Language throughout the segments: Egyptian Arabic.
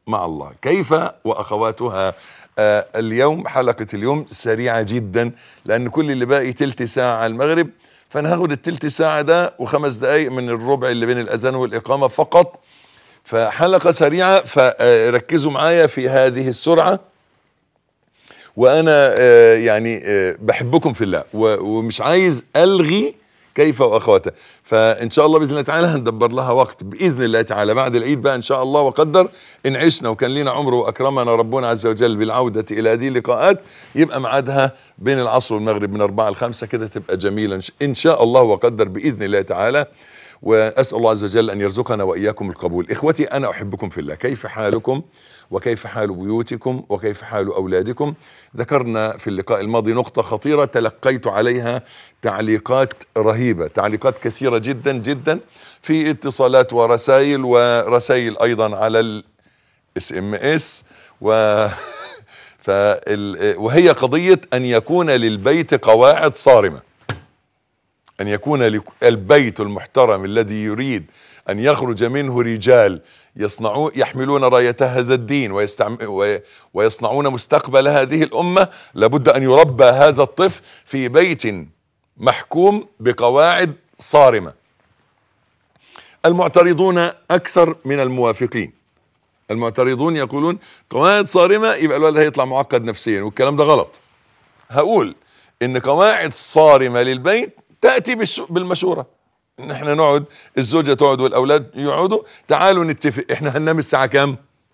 مع الله كيف واخواتها آه اليوم حلقه اليوم سريعه جدا لان كل اللي باقي تلت ساعه على المغرب فانا هاخد التلت ساعه ده وخمس دقائق من الربع اللي بين الاذان والاقامه فقط فحلقه سريعه فركزوا معايا في هذه السرعه وانا آه، يعني آه، بحبكم في الله و- ومش عايز الغي كيف واخواتها فان شاء الله باذن الله تعالى هندبر لها وقت باذن الله تعالى بعد العيد بقى ان شاء الله وقدر ان عشنا وكان لنا عمر واكرمنا ربنا عز وجل بالعوده الى هذه اللقاءات يبقى ميعادها بين العصر والمغرب من أربعة لخمسة كده تبقى جميلة ان شاء الله وقدر باذن الله تعالى واسال الله عز وجل ان يرزقنا واياكم القبول اخوتي انا احبكم في الله كيف حالكم وكيف حال بيوتكم وكيف حال اولادكم ذكرنا في اللقاء الماضي نقطه خطيره تلقيت عليها تعليقات رهيبه تعليقات كثيره جدا جدا في اتصالات ورسائل ورسائل ايضا على الاس ام اس و فال... وهي قضيه ان يكون للبيت قواعد صارمه أن يكون لك- البيت المحترم الذي يريد أن يخرج منه رجال يصنعون يحملون راية هذا الدين ويستعم وي- ويصنعون مستقبل هذه الأمة لابد أن يربى هذا الطفل في بيت محكوم بقواعد صارمة المعترضون أكثر من الموافقين المعترضون يقولون قواعد صارمة يبقى الولد هيطلع معقد نفسيا والكلام ده غلط هقول ان قواعد صارمه للبيت تاتي بالش- بالمشوره ان احنا نقعد الزوجه تقعد والاولاد يقعدوا تعالوا نتفق احنا هننام الساعه كام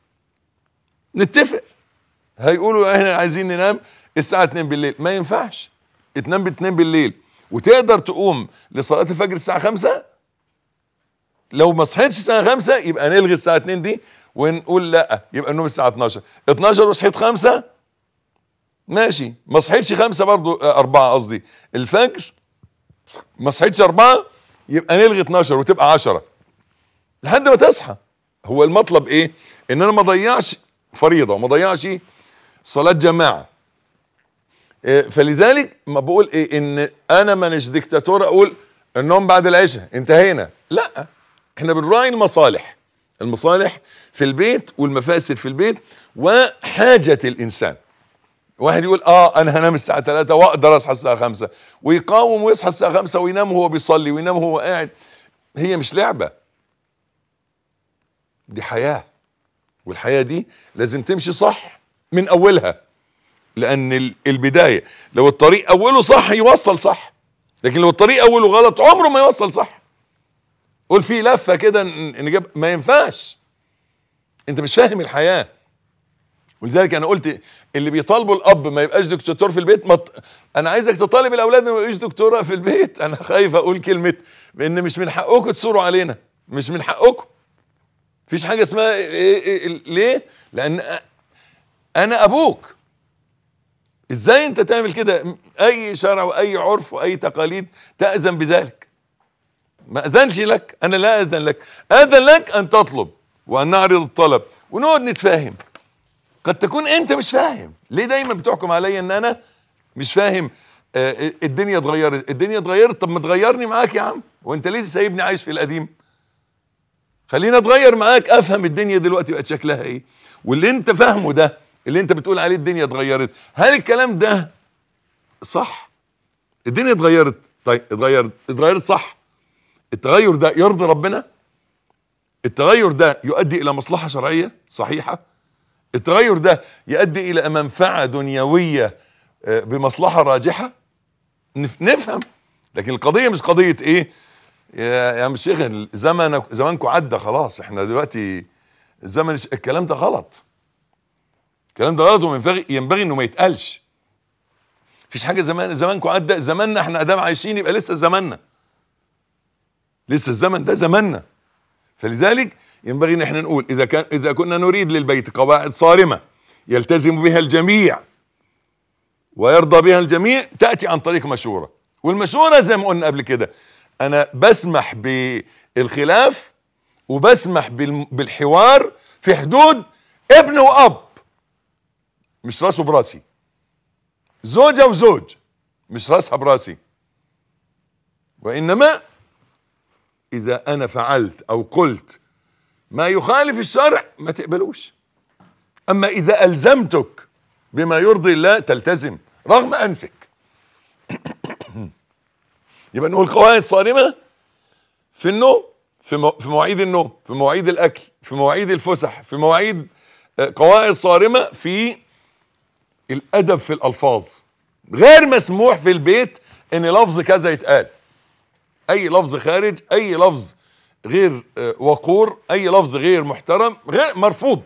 نتفق هيقولوا احنا عايزين ننام الساعه 2 بالليل ما ينفعش تنام ب 2 بالليل وتقدر تقوم لصلاه الفجر الساعه 5 لو ما صحيتش الساعه 5 يبقى نلغي الساعه 2 دي ونقول لا يبقى النوم الساعه 12 12 وصحيت 5 ماشي ما صحيتش خمسة برضو آه، أربعة قصدي الفجر ما صحيتش أربعة يبقى نلغي 12 وتبقى 10 لحد ما تصحى هو المطلب إيه؟ إن أنا ما أضيعش فريضة وما أضيعش صلاة جماعة آه، فلذلك ما بقول إيه إن أنا مانيش ديكتاتور أقول النوم بعد العشاء انتهينا لا احنا بنراعي المصالح المصالح في البيت والمفاسد في البيت وحاجة الإنسان واحد يقول اه انا هنام الساعه 3 واقدر اصحى الساعه 5 ويقاوم ويصحى الساعه 5 وينام وهو بيصلي وينام وهو قاعد هي مش لعبه دي حياه والحياه دي لازم تمشي صح من اولها لان ال- البدايه لو الطريق اوله صح يوصل صح لكن لو الطريق اوله غلط عمره ما يوصل صح قول في لفه كده ن- نجيب ما ينفعش انت مش فاهم الحياه ولذلك انا قلت اللي بيطالبوا الاب ما يبقاش دكتاتور في البيت ما ت... انا عايزك تطالب الاولاد ما يبقاش دكتوره في البيت انا خايف اقول كلمه بان مش من حقكم تثوروا علينا مش من حقكم مفيش حاجه اسمها إيه إيه إيه ليه لان أ- انا ابوك ازاي انت تعمل كده اي شرع واي عرف واي تقاليد تاذن بذلك ما اذنش لك انا لا اذن لك اذن لك ان تطلب وان نعرض الطلب ونقعد نتفاهم قد تكون انت مش فاهم ليه دايما بتحكم عليا ان انا مش فاهم آه الدنيا اتغيرت الدنيا اتغيرت طب ما تغيرني معاك يا عم وانت ليه سايبني عايش في القديم خليني اتغير معاك افهم الدنيا دلوقتي بقت شكلها ايه واللي انت فاهمه ده اللي انت بتقول عليه الدنيا اتغيرت هل الكلام ده صح الدنيا اتغيرت طيب اتغيرت اتغيرت صح التغير ده يرضي ربنا التغير ده يؤدي الى مصلحه شرعيه صحيحه التغير ده يؤدي الى منفعه دنيويه آه، بمصلحه راجحه نف- نفهم لكن القضيه مش قضيه ايه يا يا عم الشيخ زمن زمانكم عدى خلاص احنا دلوقتي زمن الش- الكلام ده غلط الكلام ده غلط وينبغي ينبغي انه ما يتقالش مفيش حاجه زمان زمانكم عدى زماننا احنا ادام عايشين يبقى لسه زماننا لسه الزمن ده زماننا فلذلك ينبغي ان احنا نقول اذا كان اذا كنا نريد للبيت قواعد صارمه يلتزم بها الجميع ويرضى بها الجميع تاتي عن طريق مشوره والمشوره زي ما قلنا قبل كده انا بسمح بالخلاف وبسمح بالم- بالحوار في حدود ابن واب مش راسه براسي زوجه وزوج مش راسها براسي وانما اذا انا فعلت او قلت ما يخالف الشرع ما تقبلوش اما اذا الزمتك بما يرضي الله تلتزم رغم انفك يبقى نقول قواعد صارمه في النوم في مو- في مواعيد النوم في مواعيد الاكل في مواعيد الفسح في مواعيد آه، قواعد صارمه في الادب في الالفاظ غير مسموح في البيت ان لفظ كذا يتقال اي لفظ خارج اي لفظ غير آه، وقور اي لفظ غير محترم غير مرفوض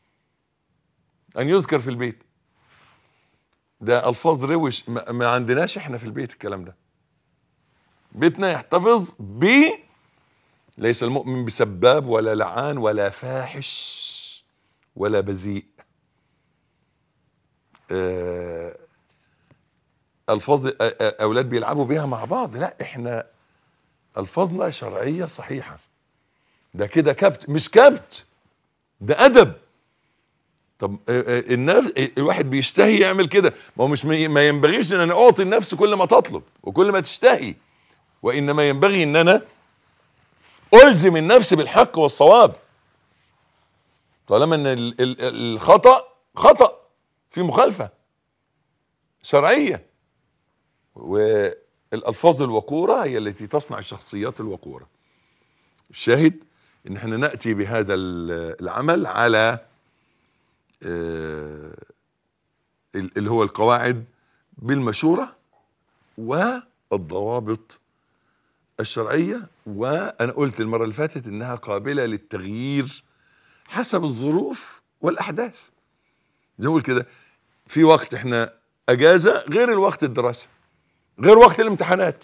ان يذكر في البيت ده الفاظ روش ما ما عندناش احنا في البيت الكلام ده بيتنا يحتفظ ب ليس المؤمن بسباب ولا لعان ولا فاحش ولا بذيء آه، الفاظ آه، آه، اولاد بيلعبوا بيها مع بعض لا احنا الفاظنا شرعيه صحيحه ده كده كبت مش كبت ده ادب طب آه، آه، النفس آه، الواحد بيشتهي يعمل كده ما هو مش ما ما ينبغيش ان انا اعطي النفس كل ما تطلب وكل ما تشتهي وانما ينبغي ان انا الزم النفس بالحق والصواب طالما ان ال- ال- الخطا خطا في مخالفه شرعيه والالفاظ الوقوره هي التي تصنع الشخصيات الوقوره الشاهد ان احنا ناتي بهذا ال- العمل على آه، ال- اللي هو القواعد بالمشوره والضوابط الشرعيه وانا قلت المره اللي فاتت انها قابله للتغيير حسب الظروف والاحداث زي ما بقول كده في وقت احنا اجازه غير الوقت الدراسه غير وقت الامتحانات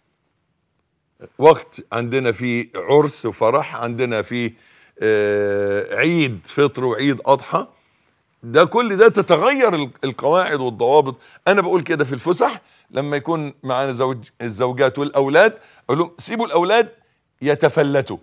وقت عندنا فيه عرس وفرح عندنا فيه آه، عيد فطر وعيد اضحى ده كل ده تتغير ال- القواعد والضوابط انا بقول كده في الفسح لما يكون معانا زوج الزوجات والاولاد اقول لهم سيبوا الاولاد يتفلتوا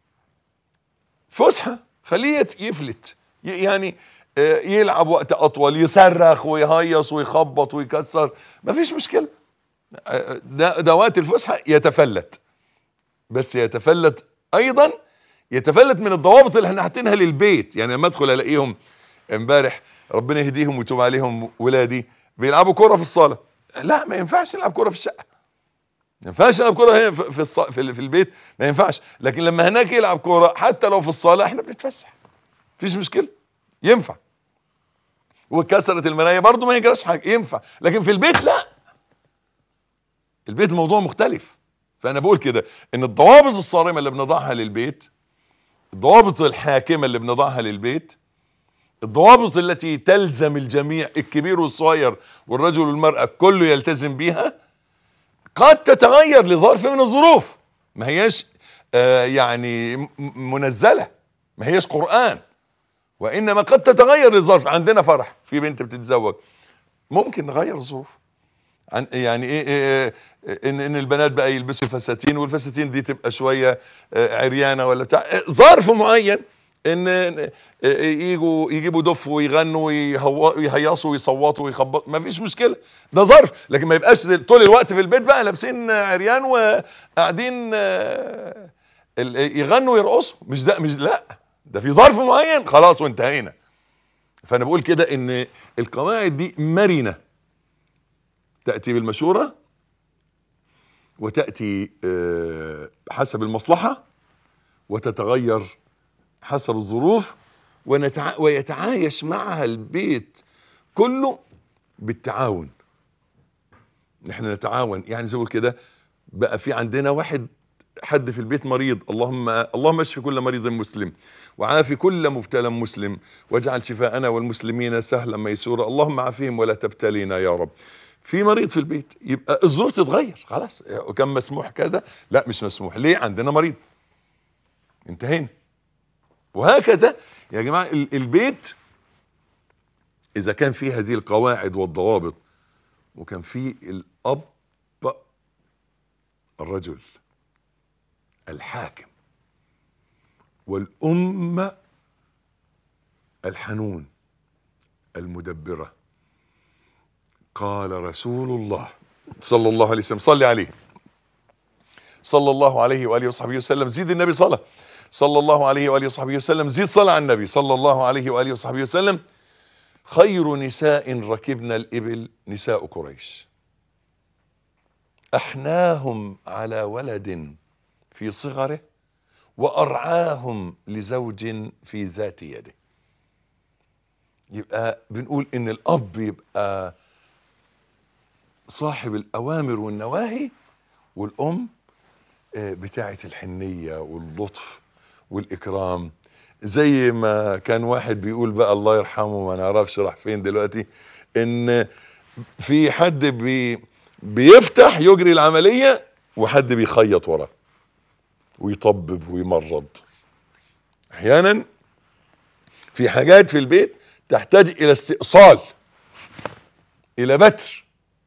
فسحه خليه يت- يفلت ي- يعني آه، يلعب وقت اطول يصرخ ويهيص ويخبط ويكسر مفيش مشكله آه، ده ده وقت الفسحه يتفلت بس يتفلت ايضا يتفلت من الضوابط اللي احنا حاطينها للبيت يعني لما ادخل الاقيهم امبارح ربنا يهديهم ويتوب عليهم ولادي بيلعبوا كوره في الصاله لا ما ينفعش نلعب كوره في الشقه ما ينفعش نلعب كوره هنا في في, الص... في, ال- في البيت ما ينفعش لكن لما هناك يلعب كوره حتى لو في الصاله احنا بنتفسح مفيش مشكله ينفع وكسرت المرايه برضه ما يجراش حاجه ينفع لكن في البيت لا البيت موضوع مختلف فانا بقول كده ان الضوابط الصارمه اللي بنضعها للبيت الضوابط الحاكمه اللي بنضعها للبيت الضوابط التي تلزم الجميع الكبير والصغير والرجل والمرأة كله يلتزم بها قد تتغير لظرف من الظروف ما هياش آه يعني م- منزلة ما هياش قرآن وإنما قد تتغير لظرف عندنا فرح في بنت بتتزوج ممكن نغير الظروف عن يعني ايه, إيه, إيه ان ان البنات بقى يلبسوا فساتين والفساتين دي تبقى شويه آه، عريانه ولا بتاع آه، ظرف معين ان آه، يجوا يجيبوا دف ويغنوا ويهو- ويهيصوا ويصوتوا ويخبطوا ما فيش مشكله ده ظرف لكن ما يبقاش طول الوقت في البيت بقى لابسين عريان وقاعدين آه، ال- يغنوا ويرقصوا مش ده مش لا ده في ظرف معين خلاص وانتهينا فانا بقول كده ان القواعد دي مرنه تأتي بالمشورة وتأتي آه، حسب المصلحة وتتغير حسب الظروف ونتع... ويتعايش معها البيت كله بالتعاون نحن نتعاون يعني زي ما بقول كده بقى في عندنا واحد حد في البيت مريض اللهم اللهم اشف كل مريض مسلم وعافي كل مبتلى مسلم واجعل شفاءنا والمسلمين سهلا ميسورا اللهم عافيهم ولا تبتلينا يا رب في مريض في البيت يبقى الظروف تتغير خلاص وكان مسموح كذا لا مش مسموح ليه عندنا مريض انتهينا وهكذا يا جماعه ال- البيت اذا كان فيه هذه القواعد والضوابط وكان فيه الاب الرجل الحاكم والأم الحنون المدبرة قال رسول الله صلى الله عليه وسلم صلي عليه صلى الله عليه وآله وصحبه وسلم زيد النبي صلاة صلى الله عليه وآله وصحبه وسلم زيد صلاة على النبي صلى الله عليه وآله وصحبه وسلم خير نساء ركبن الإبل نساء قريش أحناهم على ولد في صغره وأرعاهم لزوج في ذات يده يبقى بنقول إن الأب يبقى صاحب الأوامر والنواهي والأم آه، بتاعة الحنية واللطف والإكرام زي ما كان واحد بيقول بقى الله يرحمه ما نعرفش راح فين دلوقتي ان في حد بي بيفتح يجري العملية وحد بيخيط وراه ويطبب ويمرض احيانا في حاجات في البيت تحتاج الى استئصال الى بتر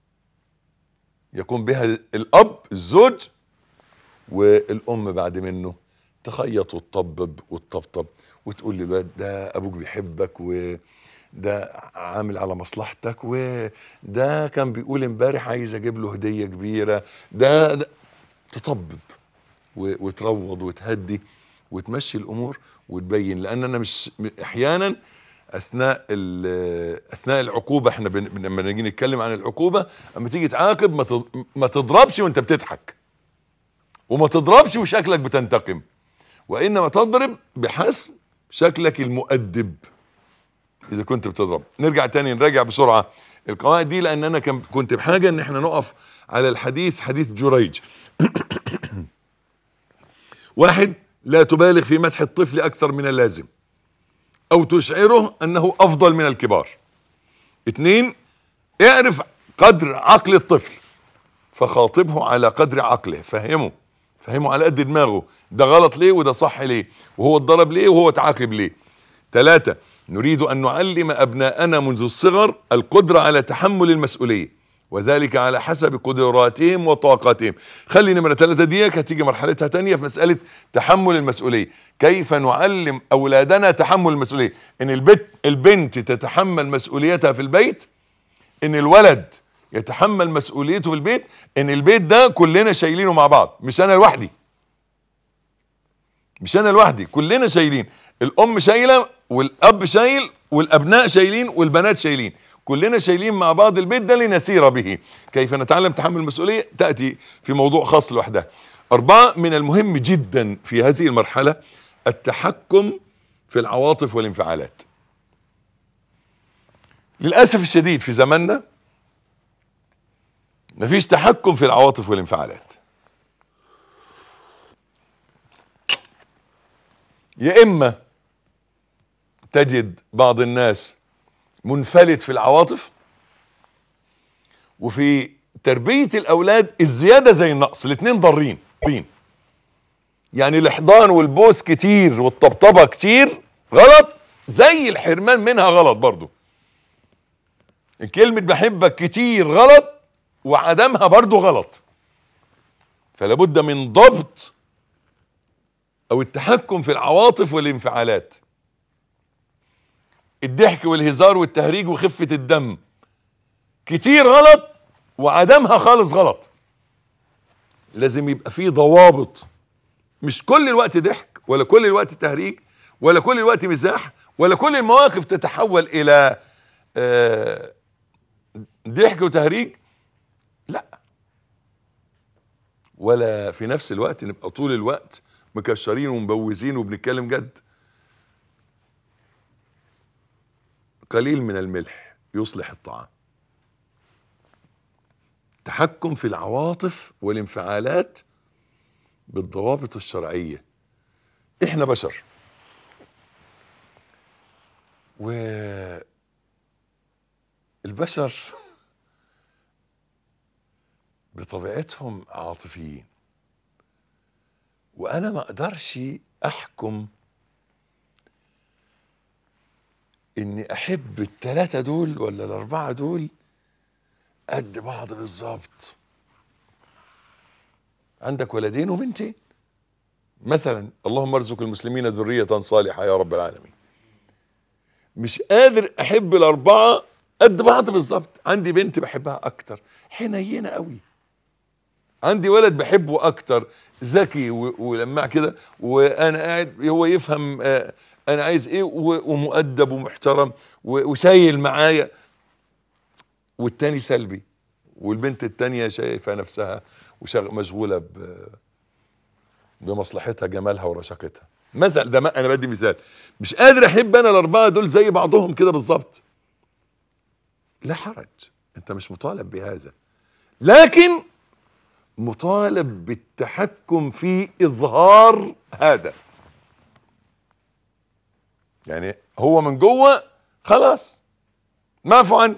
يقوم بها الاب الزوج والام بعد منه تخيط وتطبب وتطبطب وتقول للواد ده ابوك بيحبك وده عامل على مصلحتك وده كان بيقول امبارح عايز اجيب له هديه كبيره ده, ده تطبب و- وتروض وتهدي وتمشي الامور وتبين لان انا مش احيانا اثناء ال- اثناء العقوبه احنا بن- بن- لما نيجي نتكلم عن العقوبه اما تيجي تعاقب ما تض- ما تضربش وانت بتضحك وما تضربش وشكلك بتنتقم وانما تضرب بحسب شكلك المؤدب اذا كنت بتضرب نرجع تاني نراجع بسرعه القواعد دي لان انا كان- كنت بحاجه ان احنا نقف على الحديث حديث جريج واحد لا تبالغ في مدح الطفل اكثر من اللازم او تشعره انه افضل من الكبار اثنين اعرف قدر عقل الطفل فخاطبه على قدر عقله فهمه فهمه على قد دماغه ده غلط ليه وده صح ليه وهو اتضرب ليه وهو اتعاقب ليه ثلاثة نريد أن نعلم أبناءنا منذ الصغر القدرة على تحمل المسؤولية وذلك على حسب قدراتهم وطاقاتهم خلي نمرة ثلاثة دي هتيجي مرحلتها تانية في مسألة تحمل المسؤولية كيف نعلم أولادنا تحمل المسؤولية إن البت البنت تتحمل مسؤوليتها في البيت ان الولد يتحمل مسؤوليته في البيت ان البيت ده كلنا شايلينه مع بعض مش انا لوحدي مش انا لوحدي كلنا شايلين الام شايله والاب شايل والابناء شايلين والبنات شايلين كلنا شايلين مع بعض البيت ده لنسير به كيف نتعلم تحمل المسؤوليه تاتي في موضوع خاص لوحدها اربعه من المهم جدا في هذه المرحله التحكم في العواطف والانفعالات للاسف الشديد في زماننا مفيش تحكم في العواطف والانفعالات يا اما تجد بعض الناس منفلت في العواطف وفي تربية الأولاد الزيادة زي النقص الاتنين ضارين ضارين. يعني الإحضان والبوس كتير والطبطبة كتير غلط زي الحرمان منها غلط برضو كلمة بحبك كتير غلط وعدمها برضو غلط فلا بد من ضبط او التحكم في العواطف والانفعالات الضحك والهزار والتهريج وخفة الدم كتير غلط وعدمها خالص غلط لازم يبقى فيه ضوابط مش كل الوقت ضحك ولا كل الوقت تهريج ولا كل الوقت مزاح ولا كل المواقف تتحول الى آه، ضحك وتهريج لا ولا في نفس الوقت نبقى طول الوقت مكشرين ومبوزين وبنتكلم جد قليل من الملح يصلح الطعام تحكم في العواطف والانفعالات بالضوابط الشرعية احنا بشر و البشر بطبيعتهم عاطفيين وانا ما اقدرش احكم اني احب الثلاثه دول ولا الاربعه دول قد بعض بالظبط عندك ولدين وبنتين مثلا اللهم ارزق المسلمين ذريه صالحه يا رب العالمين مش قادر احب الاربعه قد بعض بالظبط عندي بنت بحبها اكتر حنينه قوي عندي ولد بحبه اكتر ذكي و- ولماع كده وانا قاعد هو يفهم آه، انا عايز ايه و- ومؤدب ومحترم و- وشايل معايا والتاني سلبي والبنت التانية شايفة نفسها ومشغولة ب بمصلحتها جمالها ورشاقتها مثل ده ما انا بدي مثال مش قادر احب انا الاربعه دول زي بعضهم كده بالظبط لا حرج انت مش مطالب بهذا لكن مطالب بالتحكم في اظهار هذا يعني هو من جوه خلاص معفو عنه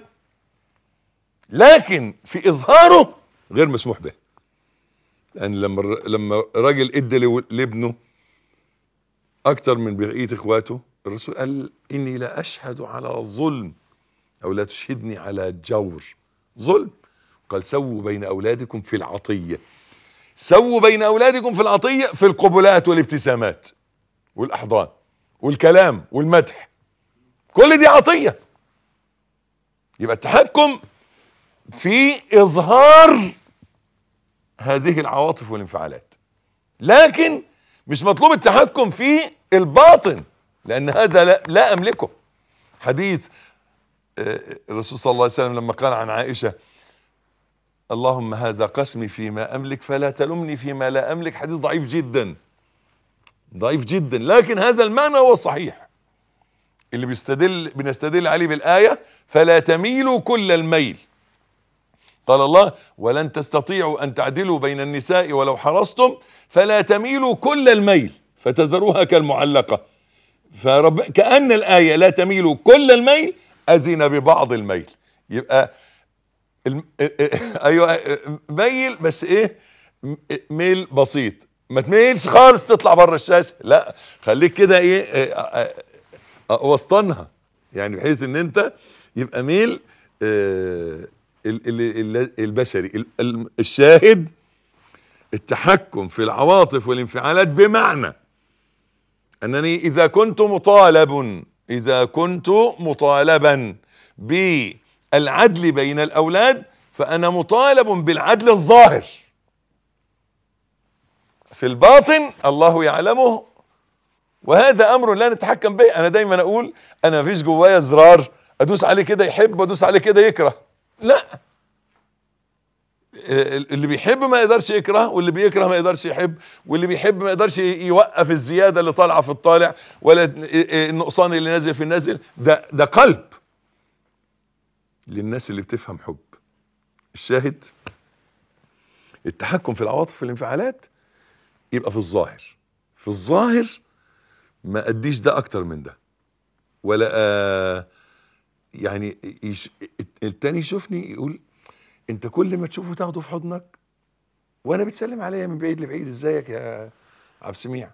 لكن في اظهاره غير مسموح به لان لما الر- لما راجل ادى لو- لابنه اكتر من بقيه اخواته الرسول قال اني لا اشهد على ظلم او لا تشهدني على جور ظلم قال سووا بين اولادكم في العطيه سووا بين اولادكم في العطيه في القبلات والابتسامات والاحضان والكلام والمدح كل دي عطيه يبقى التحكم في اظهار هذه العواطف والانفعالات لكن مش مطلوب التحكم في الباطن لان هذا لا, لا املكه حديث آه، الرسول صلى الله عليه وسلم لما قال عن عائشه اللهم هذا قسمي فيما املك فلا تلمني فيما لا املك حديث ضعيف جدا ضعيف جدا لكن هذا المعنى هو الصحيح اللي بيستدل بنستدل عليه بالايه فلا تميلوا كل الميل قال الله ولن تستطيعوا ان تعدلوا بين النساء ولو حرصتم فلا تميلوا كل الميل فتذروها كالمعلقه فرب كان الايه لا تميلوا كل الميل اذن ببعض الميل يبقى الم... ايوه ميل بس ايه م- ميل بسيط ما تميلش خالص تطلع بره الشاشه لا خليك كده ايه آه، آه، آه، وسطنها يعني بحيث ان انت يبقى ميل آه، ال- ال- ال- البشري ال- ال- الشاهد التحكم في العواطف والانفعالات بمعنى انني اذا كنت مطالب اذا كنت مطالبا بالعدل بين الاولاد فانا مطالب بالعدل الظاهر في الباطن الله يعلمه وهذا امر لا نتحكم به انا دايما اقول انا مفيش جوايا زرار ادوس عليه كده يحب وادوس عليه كده يكره لا اللي بيحب ما يقدرش يكره واللي بيكره ما يقدرش يحب واللي بيحب ما يقدرش يوقف الزياده اللي طالعه في الطالع ولا النقصان اللي نازل في النازل ده ده قلب للناس اللي بتفهم حب الشاهد التحكم في العواطف والانفعالات يبقى في الظاهر في الظاهر ما اديش ده اكتر من ده ولا آه يعني يش التاني يشوفني يقول انت كل ما تشوفه تاخده في حضنك وانا بتسلم عليا من بعيد لبعيد ازيك يا عبد السميع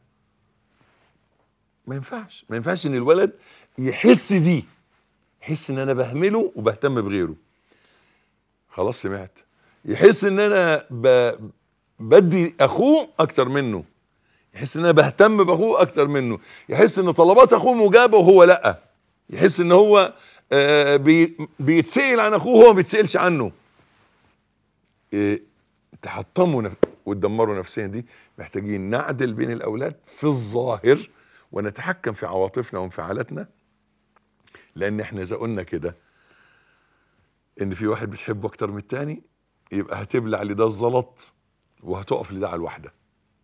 ما ينفعش ما ينفعش ان الولد يحس دي يحس ان انا بهمله وبهتم بغيره خلاص سمعت يحس ان انا ب... بدي اخوه اكتر منه يحس ان انا بهتم باخوه اكتر منه يحس ان طلبات اخوه مجابه وهو لا يحس ان هو آه بي... بيتسال عن اخوه وهو ما بيتسالش عنه إيه تحطموا نف... وتدمروا نفسيا دي محتاجين نعدل بين الاولاد في الظاهر ونتحكم في عواطفنا وانفعالاتنا لان احنا اذا قلنا كده ان في واحد بتحبه اكتر من التاني يبقى هتبلع لده الزلط وهتقف لده على الواحده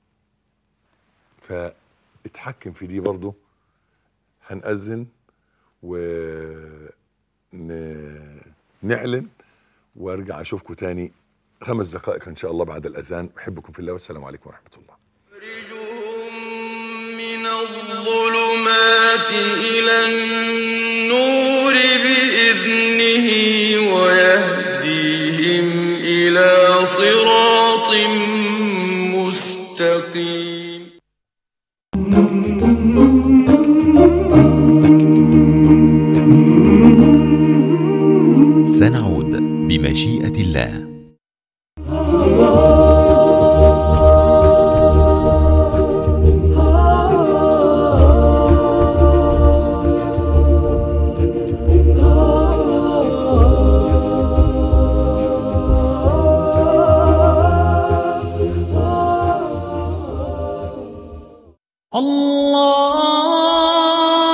فاتحكم في دي برضه هنأذن و ن... نعلن وارجع اشوفكم تاني خمس دقائق ان شاء الله بعد الاذان احبكم في الله والسلام عليكم ورحمه الله من الظلمات إلى النور بإذنه ويهديهم إلى صراط مستقيم سنعود بمشيئة الله الله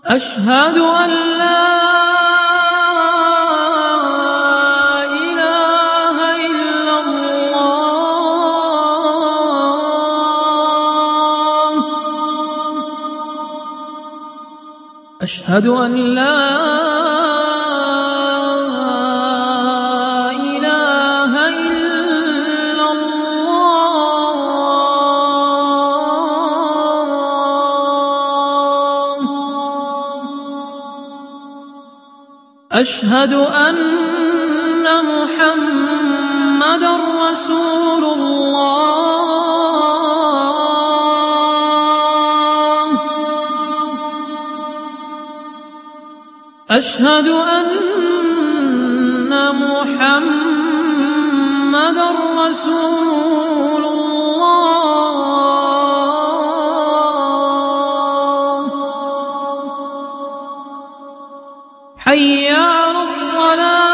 أشهد أن لا إله إلا الله أشهد أن لا إله إلا الله أشهد أن محمد رسول الله أشهد أن محمد رسول الله حي على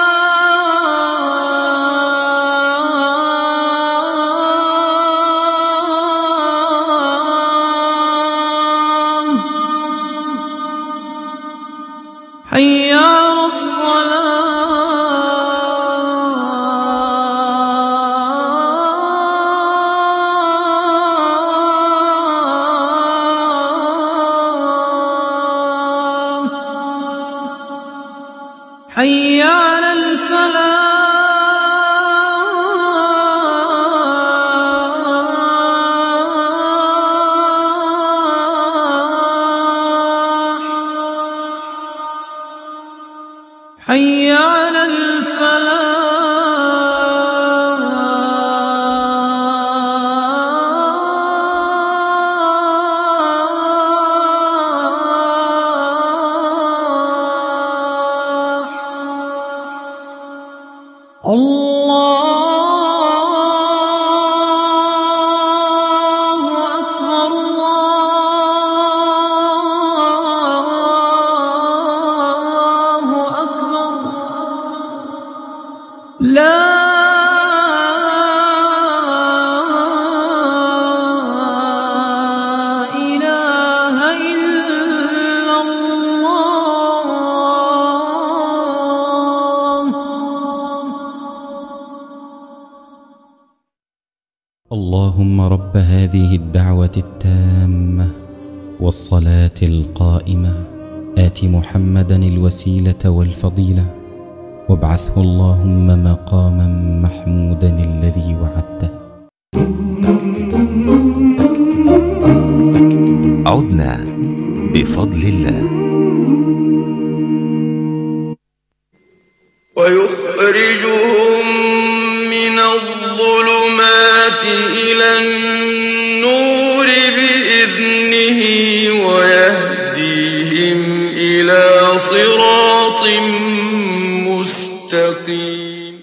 الصلاة حي على الصلاة حي على الفلاح حي على الفلاح الله أكبر الله أكبر لا إله إلا الله اللهم رب هذه الدعوة التامة والصلاة القائمة آت محمدا الوسيلة والفضيلة وابعثه اللهم مقاما محمودا الذي وعدته عدنا بفضل الله ويخرجهم من الظلمات إلى النور بإذنه ويهديهم إلى صراط مستقيم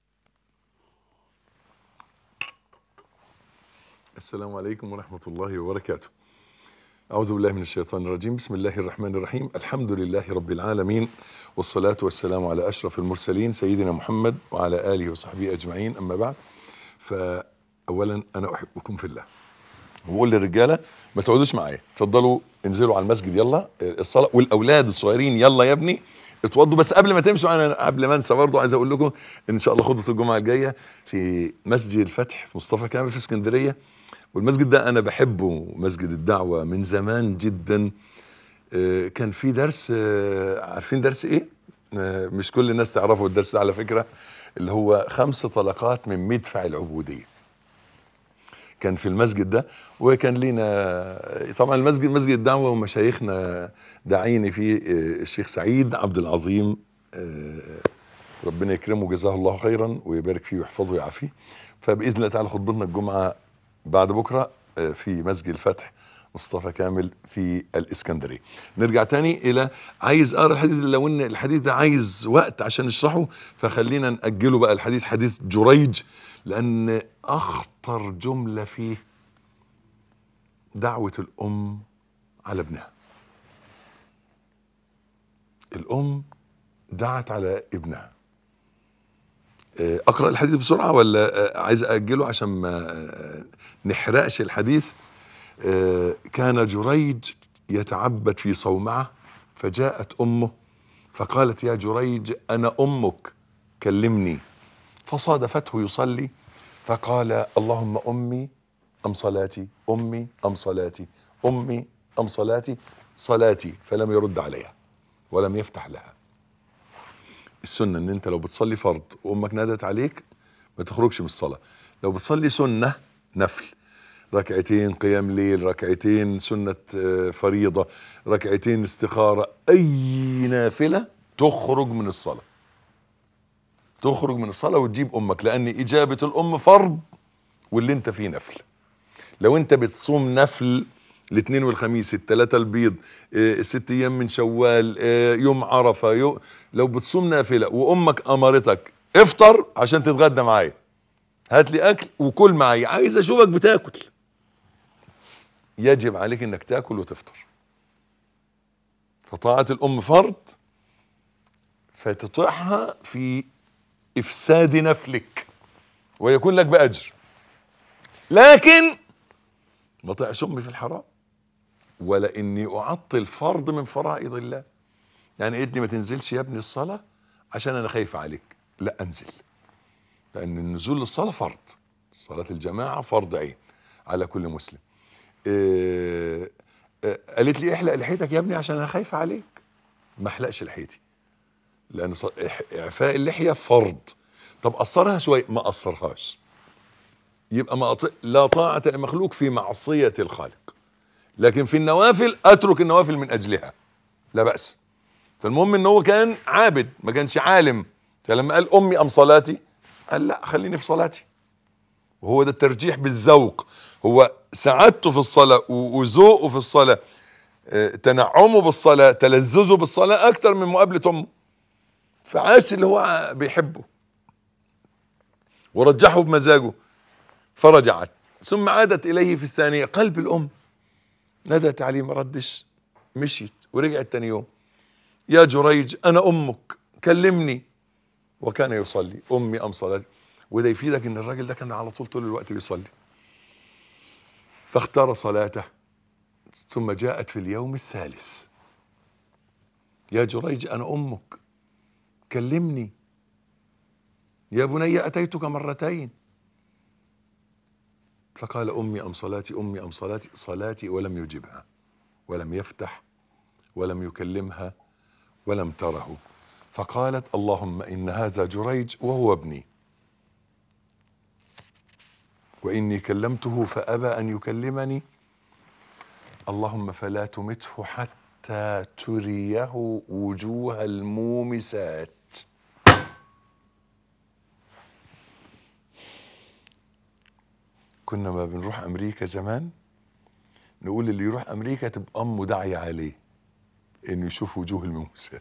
السلام عليكم ورحمة الله وبركاته أعوذ بالله من الشيطان الرجيم بسم الله الرحمن الرحيم الحمد لله رب العالمين والصلاة والسلام على أشرف المرسلين سيدنا محمد وعلى آله وصحبه أجمعين أما بعد فأولا أنا أحبكم في الله وبقول للرجالة ما تقعدوش معايا اتفضلوا انزلوا على المسجد يلا الصلاة والأولاد الصغيرين يلا يا ابني اتوضوا بس قبل ما تمشوا انا قبل ما انسى برضه عايز اقول لكم ان شاء الله خطبه الجمعه الجايه في مسجد الفتح في مصطفى كامل في اسكندريه والمسجد ده انا بحبه مسجد الدعوه من زمان جدا آه، كان في درس آه، عارفين درس ايه آه، مش كل الناس تعرفوا الدرس ده على فكره اللي هو خمس طلقات من مدفع العبوديه كان في المسجد ده وكان لينا طبعا المسجد مسجد الدعوه ومشايخنا داعين فيه آه، الشيخ سعيد عبد العظيم آه، ربنا يكرمه جزاه الله خيرا ويبارك فيه ويحفظه ويعافيه فباذن الله تعالى خطبتنا الجمعه بعد بكره آه، في مسجد الفتح مصطفى كامل في الاسكندريه. نرجع تاني الى عايز اقرا الحديث لو ان الحديث ده عايز وقت عشان نشرحه فخلينا ناجله بقى الحديث حديث جريج لان اخطر جمله فيه دعوه الام على ابنها. الام دعت على ابنها. آه، اقرا الحديث بسرعه ولا آه، عايز اجله عشان ما آه، نحرقش الحديث آه، كان جريج يتعبد في صومعه فجاءت امه فقالت يا جريج انا امك كلمني فصادفته يصلي فقال اللهم امي ام صلاتي امي ام صلاتي امي ام صلاتي صلاتي فلم يرد عليها ولم يفتح لها السنه ان انت لو بتصلي فرض وامك نادت عليك ما تخرجش من الصلاه لو بتصلي سنه نفل ركعتين قيام ليل ركعتين سنه آه، فريضه ركعتين استخاره اي نافله تخرج من الصلاه تخرج من الصلاه وتجيب امك لان اجابه الام فرض واللي انت فيه نفل لو انت بتصوم نفل الاثنين والخميس الثلاثة البيض آه، ست ايام من شوال آه، يوم عرفة يو لو بتصوم نافلة وامك امرتك افطر عشان تتغدى معايا هات لي اكل وكل معايا عايز اشوفك بتاكل يجب عليك انك تاكل وتفطر فطاعة الام فرض فتطيعها في افساد نفلك ويكون لك باجر لكن ما طيعش امي في الحرام ولا اني اعطل فرض من فرائض الله يعني ادني ما تنزلش يا ابني الصلاه عشان انا خايف عليك لا انزل لان النزول للصلاه فرض صلاه الجماعه فرض عين على كل مسلم إيه إيه قالت لي احلق لحيتك يا ابني عشان انا خايفه عليك ما احلقش لحيتي لان ص- إح- اعفاء اللحيه فرض طب قصرها شويه ما قصرهاش يبقى ما أطيع لا طاعة لمخلوق في معصية الخالق لكن في النوافل أترك النوافل من أجلها لا بأس فالمهم ان هو كان عابد ما كانش عالم فلما قال أمي أم صلاتي قال لا خليني في صلاتي وهو ده الترجيح بالذوق هو سعادته في الصلاة و- وذوقه في الصلاة آه، تنعمه بالصلاة تلذذه بالصلاة أكثر من مقابلة أمه فعاش اللي هو بيحبه ورجحه بمزاجه فرجعت ثم عادت اليه في الثانيه قلب الام نادت عليه ما ردش مشيت ورجعت تاني يوم يا جريج انا امك كلمني وكان يصلي امي ام صلاتي وده يفيدك ان الراجل ده كان على طول طول الوقت بيصلي فاختار صلاته ثم جاءت في اليوم الثالث يا جريج انا امك كلمني يا بني اتيتك مرتين فقال امي ام صلاتي امي ام صلاتي صلاتي ولم يجبها ولم يفتح ولم يكلمها ولم تره فقالت اللهم ان هذا جريج وهو ابني واني كلمته فابى ان يكلمني اللهم فلا تمته حتى تريه وجوه المومسات كنا ما بنروح امريكا زمان نقول اللي يروح امريكا تبقى امه داعيه عليه انه يشوف وجوه الموسات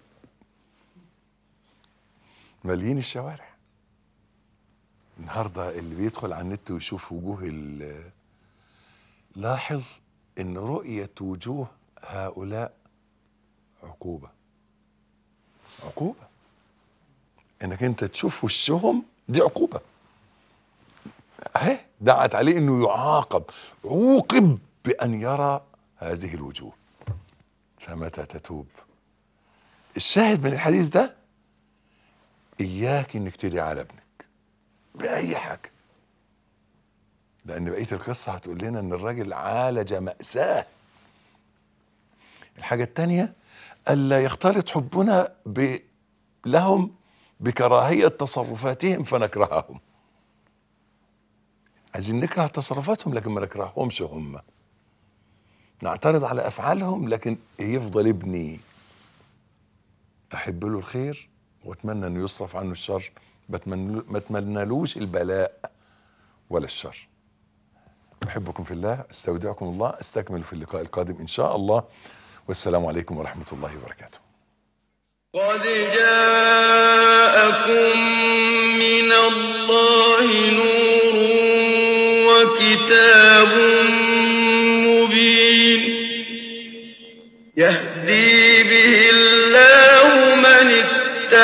مالين الشوارع النهارده اللي بيدخل على النت ويشوف وجوه ال- لاحظ ان رؤيه وجوه هؤلاء عقوبه عقوبه انك انت تشوف وشهم دي عقوبه اهي دعت عليه انه يعاقب عوقب بان يرى هذه الوجوه فمتى تتوب الشاهد من الحديث ده اياك انك تدعي على ابنك باي حاجه لان بقيه القصه هتقول لنا ان الراجل عالج ماساه الحاجه الثانيه الا يختلط حبنا ب لهم بكراهيه تصرفاتهم فنكرههم عايزين نكره تصرفاتهم لكن ما نكرههمش هم نعترض على افعالهم لكن يفضل ابني احب له الخير واتمنى انه يصرف عنه الشر بتمنى ما اتمنالوش البلاء ولا الشر احبكم في الله استودعكم الله استكمل في اللقاء القادم ان شاء الله والسلام عليكم ورحمه الله وبركاته قد جاءكم من الله نور وكتاب مبين يهدي به الله